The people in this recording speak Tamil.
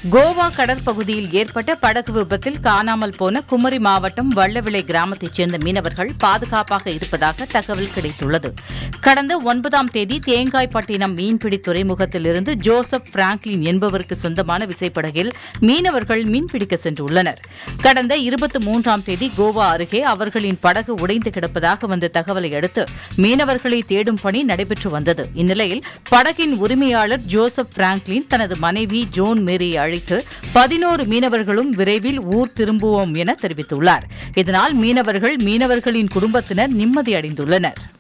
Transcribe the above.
கோவா கடற்பகுதியில் ஏற்பட்ட படகு விபத்தில் காணாமல் போன குமரி மாவட்டம் வள்ளவிளை கிராமத்தைச் சேர்ந்த மீனவர்கள் பாதுகாப்பாக இருப்பதாக தகவல் கிடைத்துள்ளது கடந்த ஒன்பதாம் தேதி தேங்காய்பட்டினம் மீன்பிடி துறைமுகத்திலிருந்து ஜோசப் பிராங்க்லின் என்பவருக்கு சொந்தமான விசைப்படகில் மீனவர்கள் மீன்பிடிக்க சென்றுள்ளனர் கடந்த இருபத்தி மூன்றாம் தேதி கோவா அருகே அவர்களின் படகு உடைந்து கிடப்பதாக வந்த தகவலை அடுத்து மீனவர்களை தேடும் பணி நடைபெற்று வந்தது இந்நிலையில் படகின் உரிமையாளர் ஜோசப் பிராங்க்லின் தனது மனைவி ஜோன் மேரியை அழைத்து பதினோரு மீனவர்களும் விரைவில் ஊர் திரும்புவோம் என தெரிவித்துள்ளார் இதனால் மீனவர்கள் மீனவர்களின் குடும்பத்தினர் நிம்மதி அடைந்துள்ளனர்